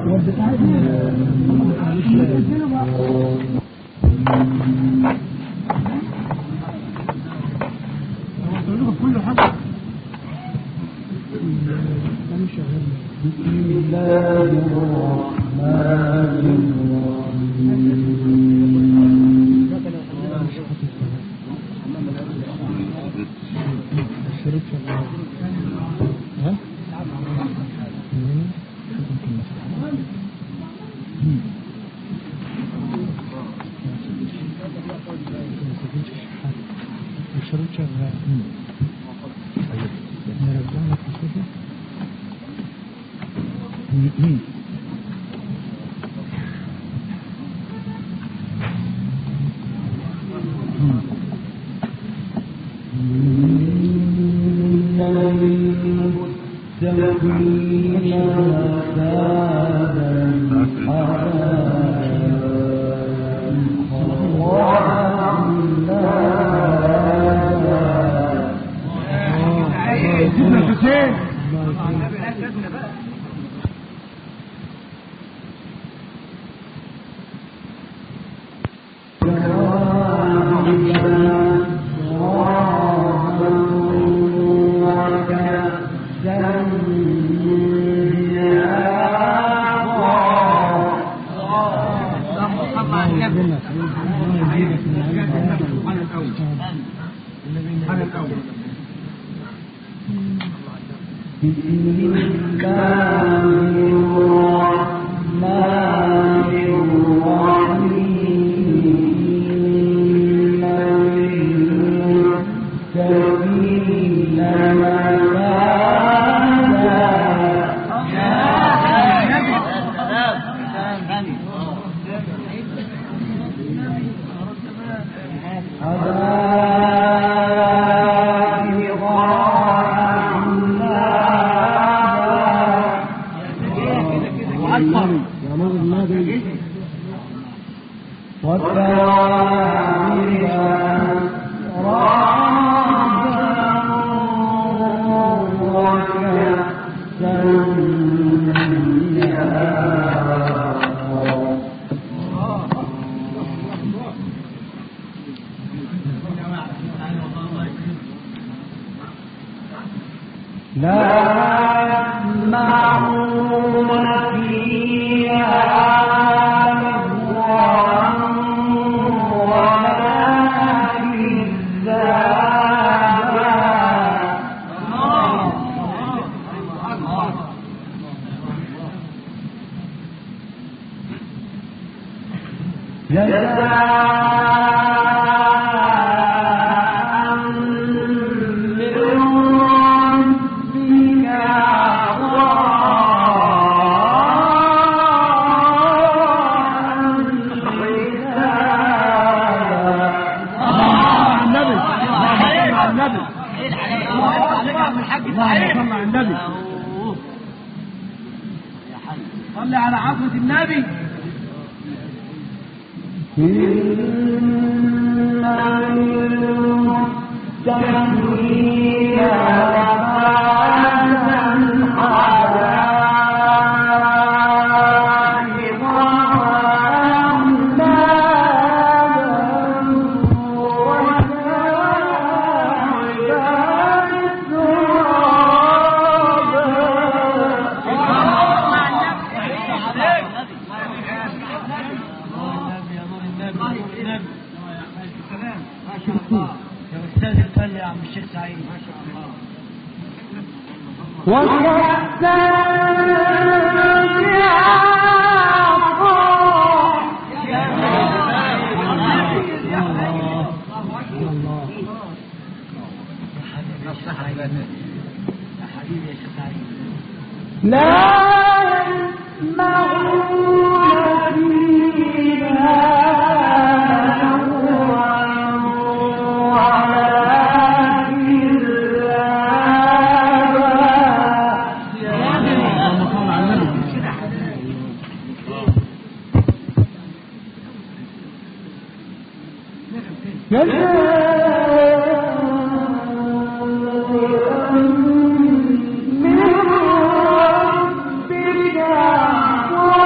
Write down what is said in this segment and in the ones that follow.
من ربك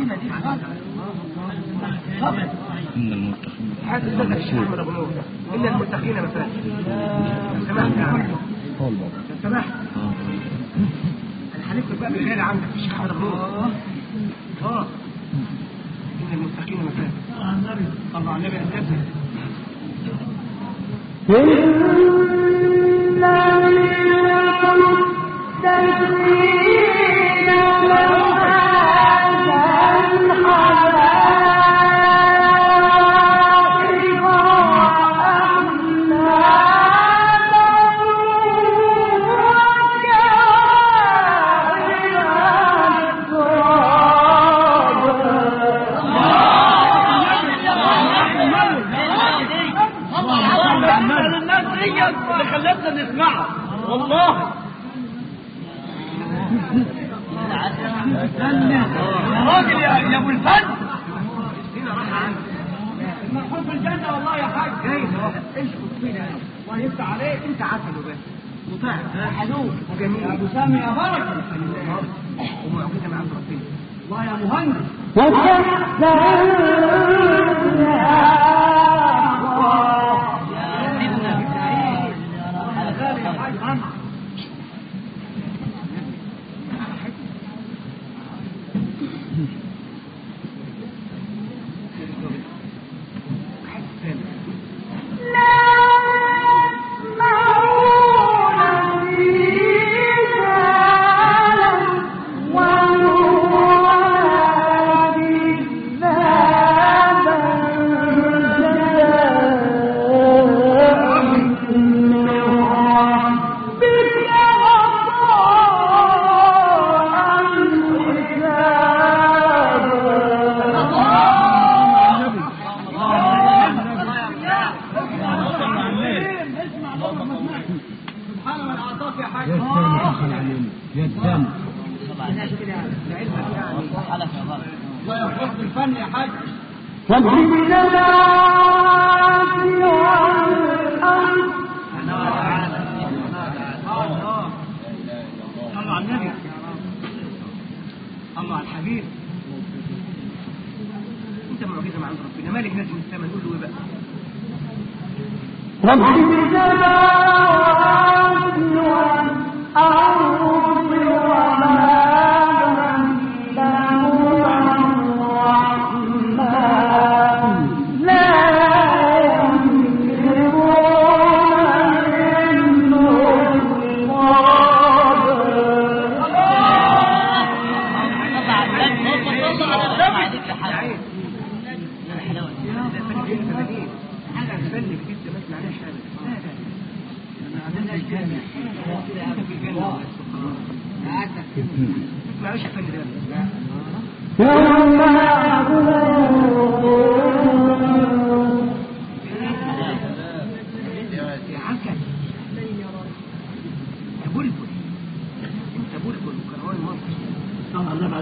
إن المتقين حاسس انك الشيخ احمد ابو نور ان المتقين مفاتيح لو سمحت يا عم قول بابا لو سمحت اه انا هنكتب بقى بالغالي عندك الشيخ احمد ابو نور اه ان المتقين مفاتيح النبي صلى على النبي يا سيدنا الناس دي اللي خلتنا نسمعها والله يا راجل يا يا ابو الفن المفروض في الجنه والله يا حاج جايز اهو اشكر فينا الله يفتح عليك انت عسل وبس مطاع حنون وجميل ابو سامي يا بركه ومعجزه من عند ربنا الله يا مهندس سبحان من اعطاك يا حاج يا الدم الله يرحمك الفن يا حاج صلوا على النبي الله على الحبيب انت معجزه من عند ربنا مالك نازل من السماء نقول له ايه بقى حاجه الفن جديد ما سمعناش هذا لا لا ما عندناش جامع انت في الجنه ما تسمعوش الفن ده يا عسل يا بلبل انت بلبل وكروان مصر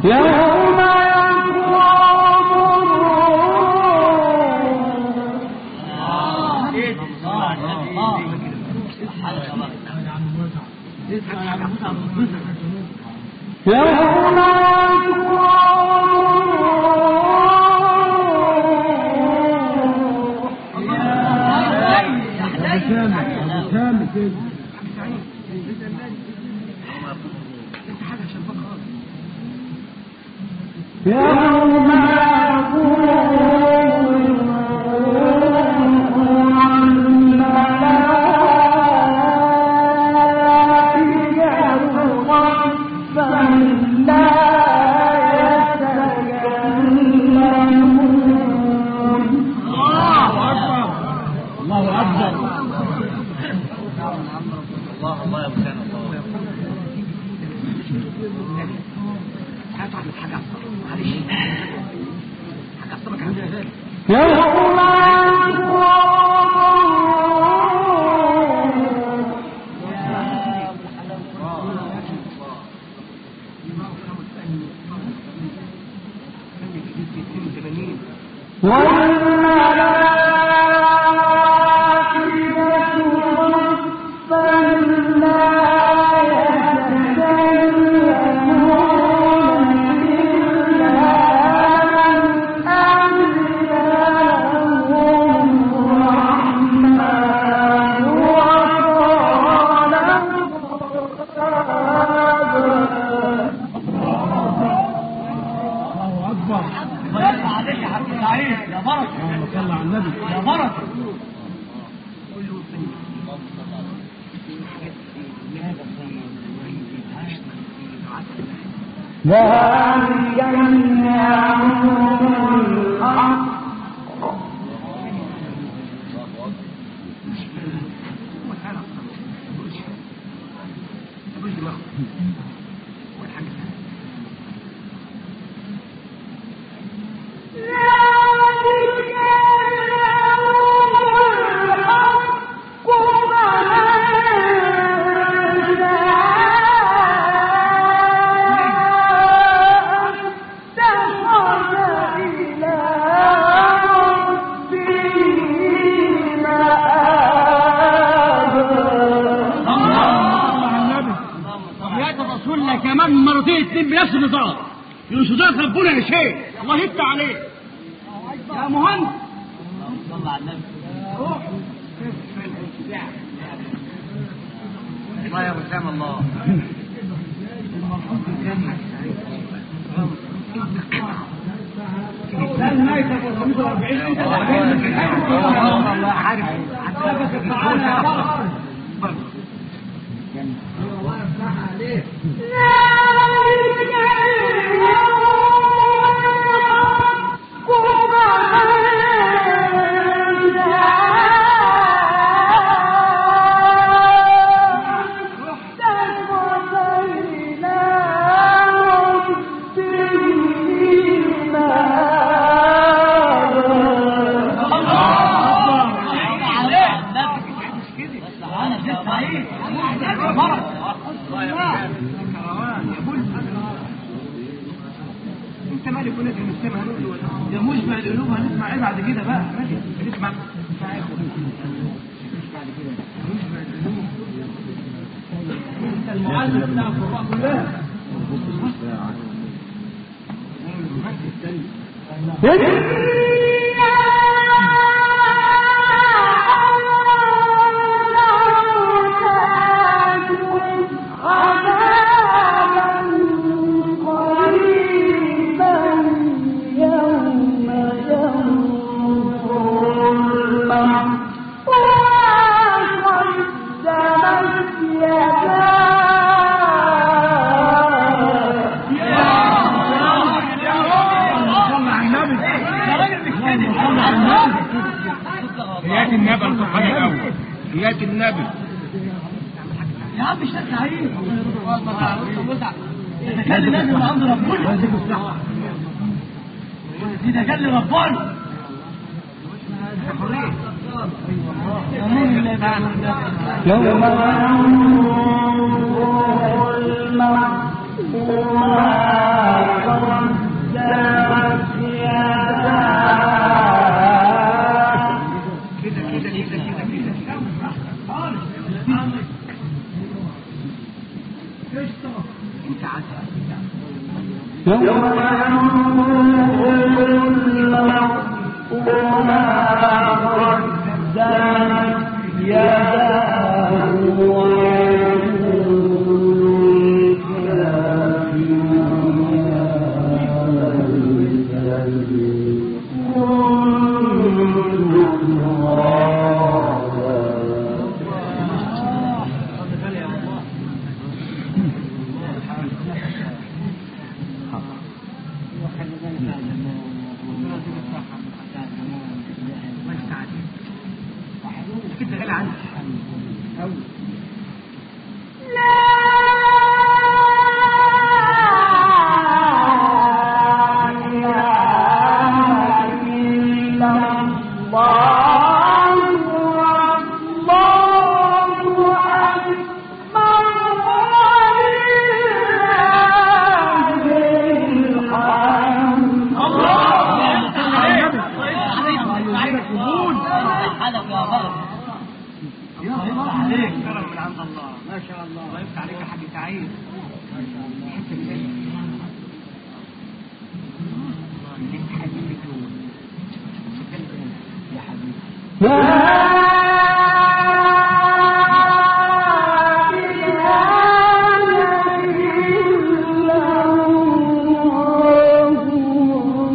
انت حاجه شباك خالص الله أكبر هات واحد حاجه عصبك معلش حاجه عصبك عندنا غالي لا اكبر الله يرضى عليك يا حاج سعيد يا بركه اللهم صل على النبي يا بركه وحياة الرسول الله كمان مرتين اتنين بنفس النظام يرشدوك ربنا يا شيخ الله يفتح عليك يا مهندس صلى على النبي الله يا وسام الله الله عارف انت مالك ونادي المسلم هنقول ولا يا مشبع القلوب هنسمع ايه بعد كده بقى ماشي هنسمع انت المعلم بتاع القرآن كلها يا راجل مش كده حياة النبي القرآن الأول حياة النبي يا عم مش سعيد ده كان لازم عند ربنا ده كان لربنا يوم ينظر المرء ما قدمت يداه كده كده كده كده كده انت عارف يوم ينظر المرء ما قدمت يداه ويقول الله يستعان كده غالي عندي كرم من عند الله ما شاء الله الله يفتح عليك يا حاج سعيد حته من لا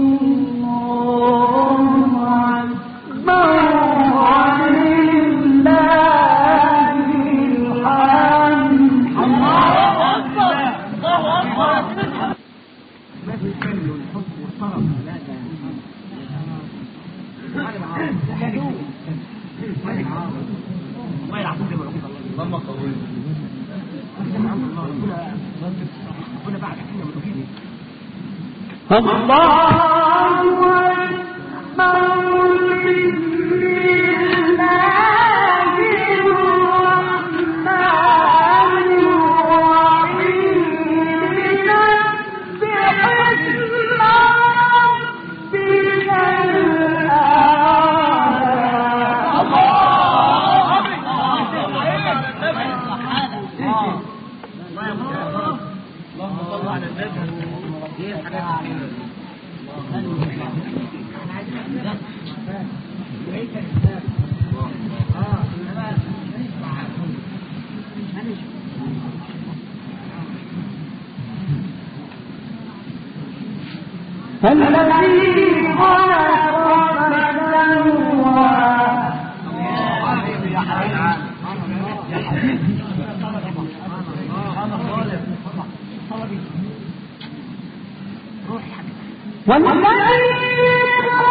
والله العظيم زي ما ربنا اللهم قوي ربنا عند الله ربنا ربنا بعد كده مدوكين اللهم صل على النبي ايه الحاجات الحلوه دي الذي خلق فسوى والذي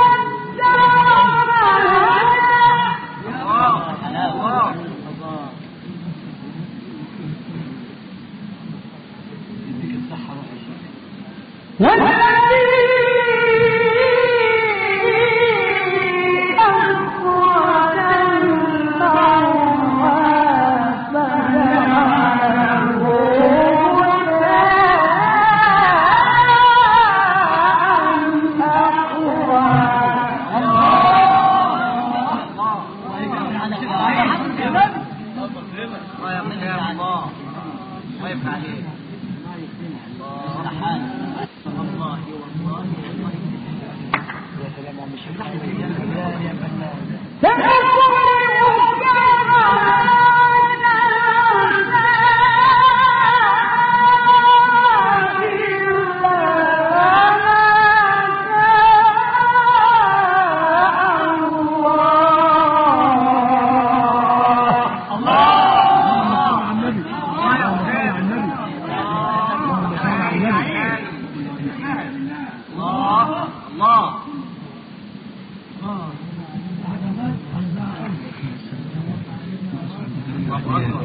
الله يا الله الله الله يفتح عليك والله والله والله يا سلام مش هنفتح لك يا فنان الله يا الله الله الله أكبر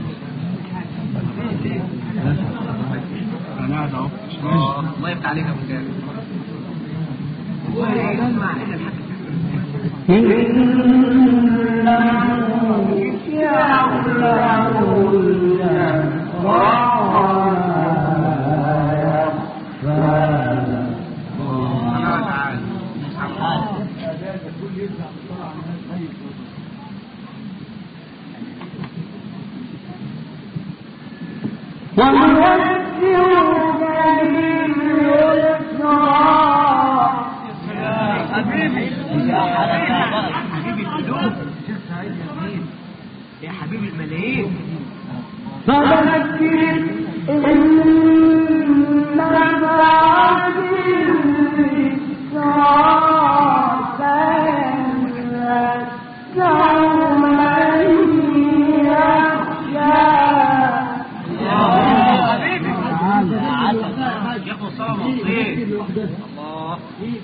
انا قاعد اهو الله الله يفتح عليك يا ابو جابر اسمع الا الحق سبحانه وتعالى حبيبي القلوب يا حبيبي الملايين فذكر إنما حبيبي يا اخو الصلاه مبسوط الله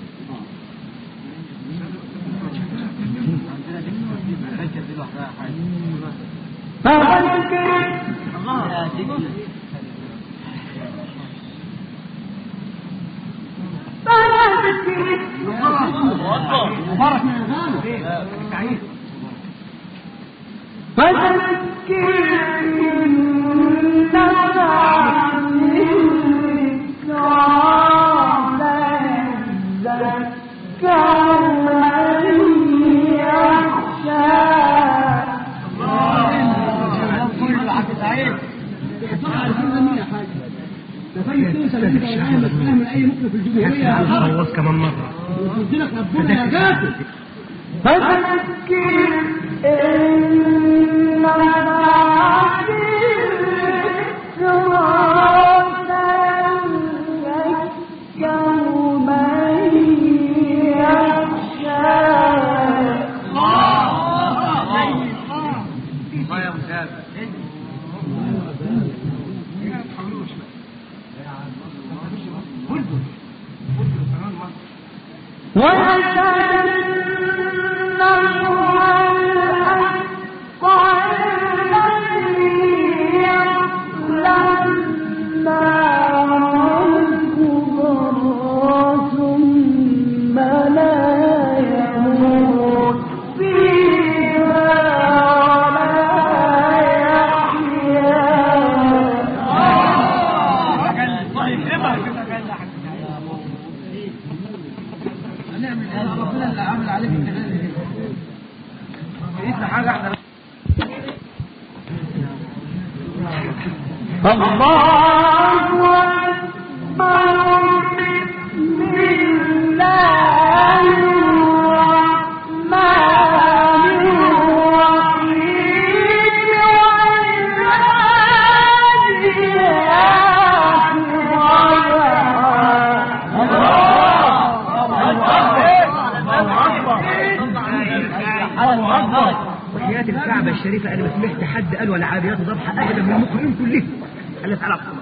فذكر فذكر مبارك من الاغاني سعيد فذكر إنما ذكر من يخشى عارفين مين يا حاج ده فايت توصل كده والآن مسؤول من اي ممكن في الجمهوريه يا حرب كمان مرة وتديلك ربنا يا جاسم فذكر إنما يذكر من يخشى الله يا مسافر ويتجنبها ربنا اللي عامل عليك التغيير دي حاجه احنا وحياة الكعبة الشريفة أنا ما سمعت حد قال ولا عاديات ضبحة أبدا من المقرئين كلهم قال تعالى الصلاة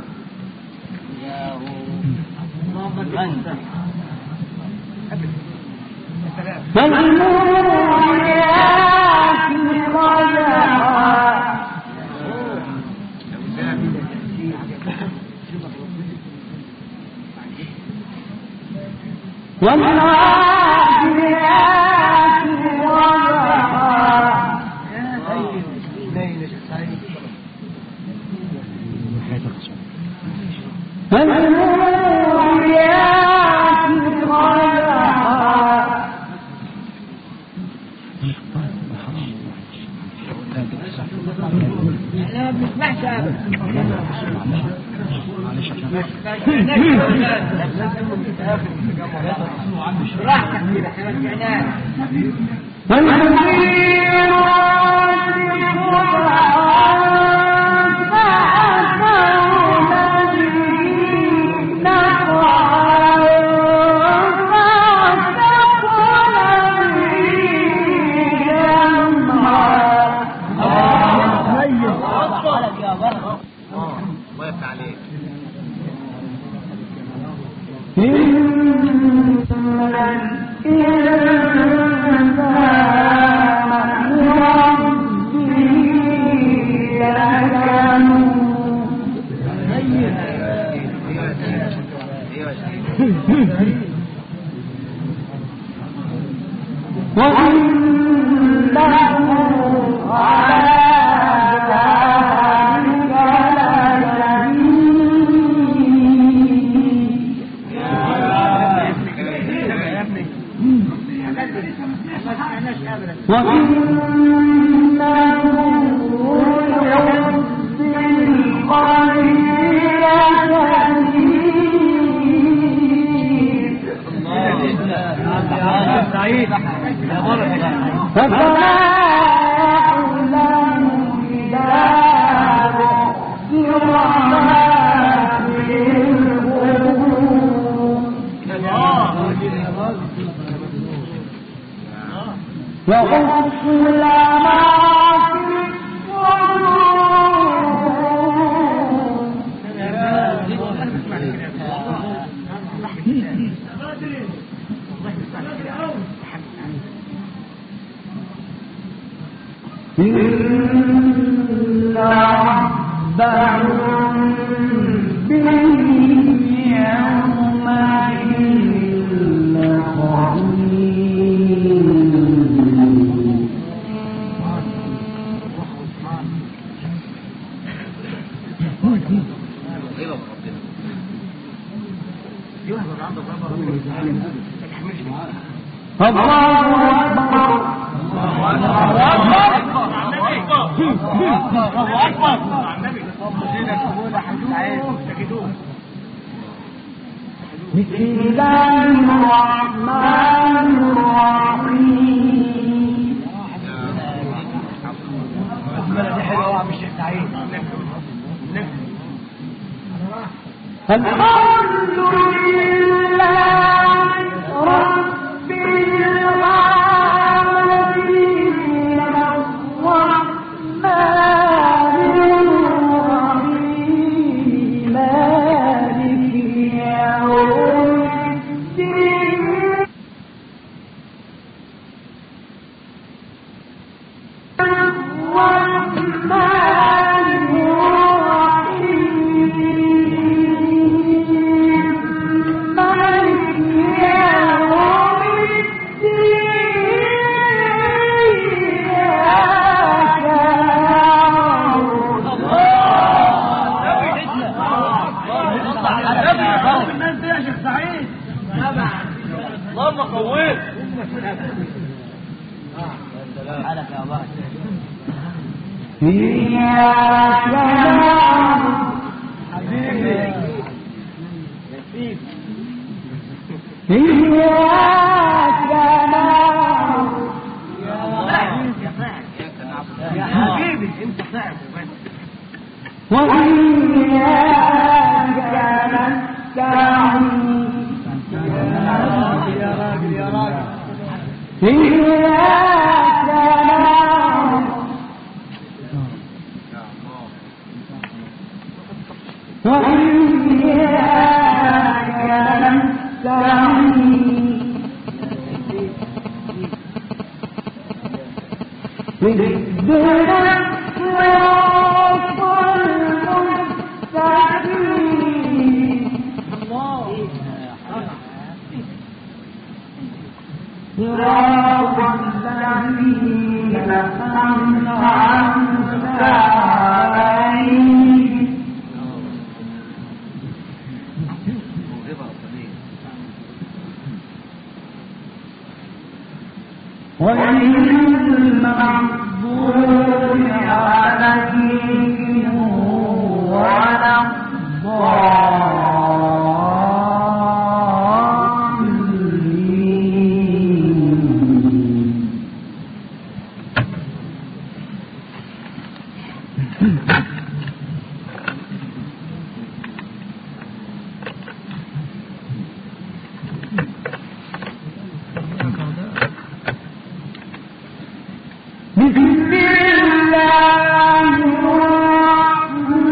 الرحمن الرحيم اللهم قويك حالك يا الله فيها سلام فيها سلام يا حبيبي انت صعب بس وفيها تمتعي يا راجل يا راجل فيها سلام وإياك نستعين اهدنا الصراط المستقيم صراط الذين أنعمت عليهم غير المغضوب عليهم ولا الضالين بسم الله الرحمن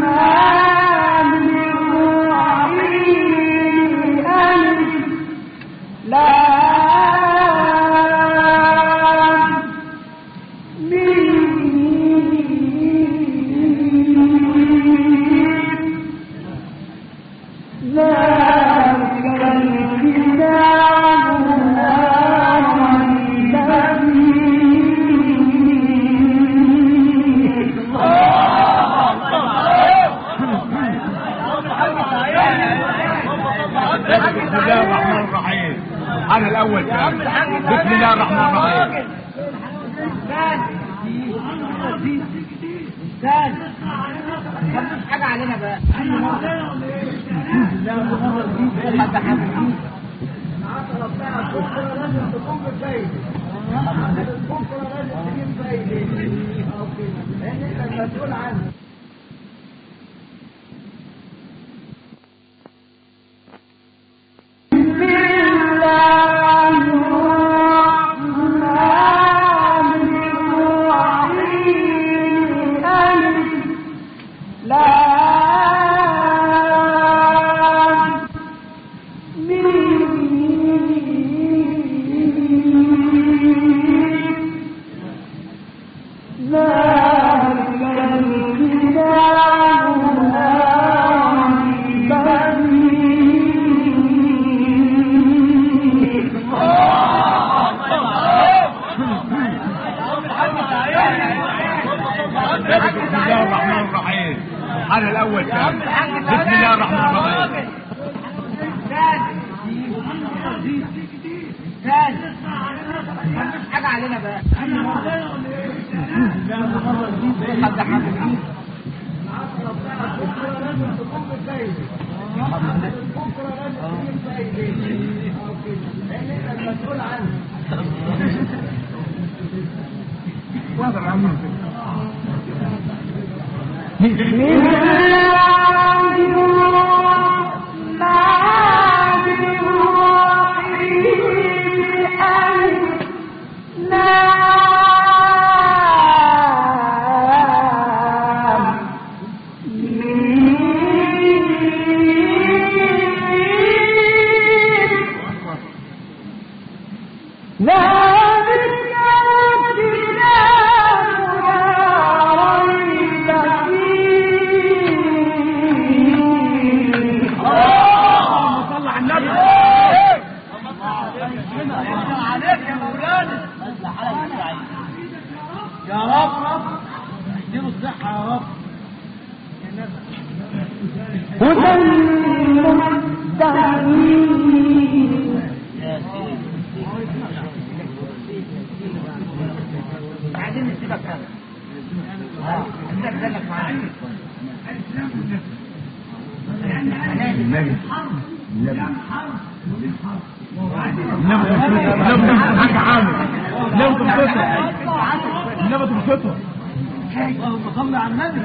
الرحيم ألف لام ميم ذلك الكتاب لا ريب فيه بسم الله الرحمن الرحيم انا الاول كان بسم الله الرحمن الرحيم حاجة علينا بقى بسم الله الرحمن الرحيم ألف لام ميم ذلك الكتاب لا ريب فيه بسم الله الرحمن الرحيم انا الاول كان بسم الله الرحمن الرحيم حاجة علينا بقى بسم الله الرحمن الرحيم ألف لام ميم ذلك الكتاب لا ريب فيه صلى على النبي عليك يا مولانا يا رب اديله الصحة يا رب هدى للمتقين النبي النبي النبي حاجة عامل النبي تبسطها النبي تبسطها اللهم صل على النبي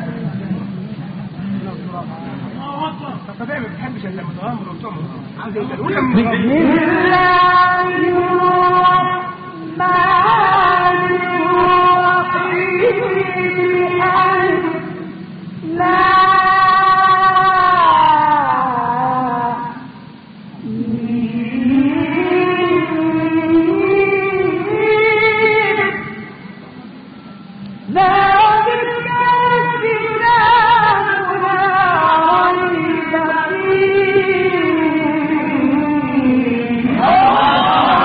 طب ما بتحبش الا متغمر وتمر عايز يقول بسم الله الرحمن الرحيم ألف لام ذلك الكتاب لا ريب فيه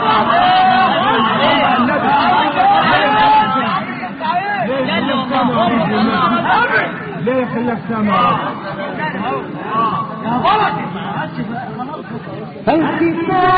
ليه يخليك سامع الكتاب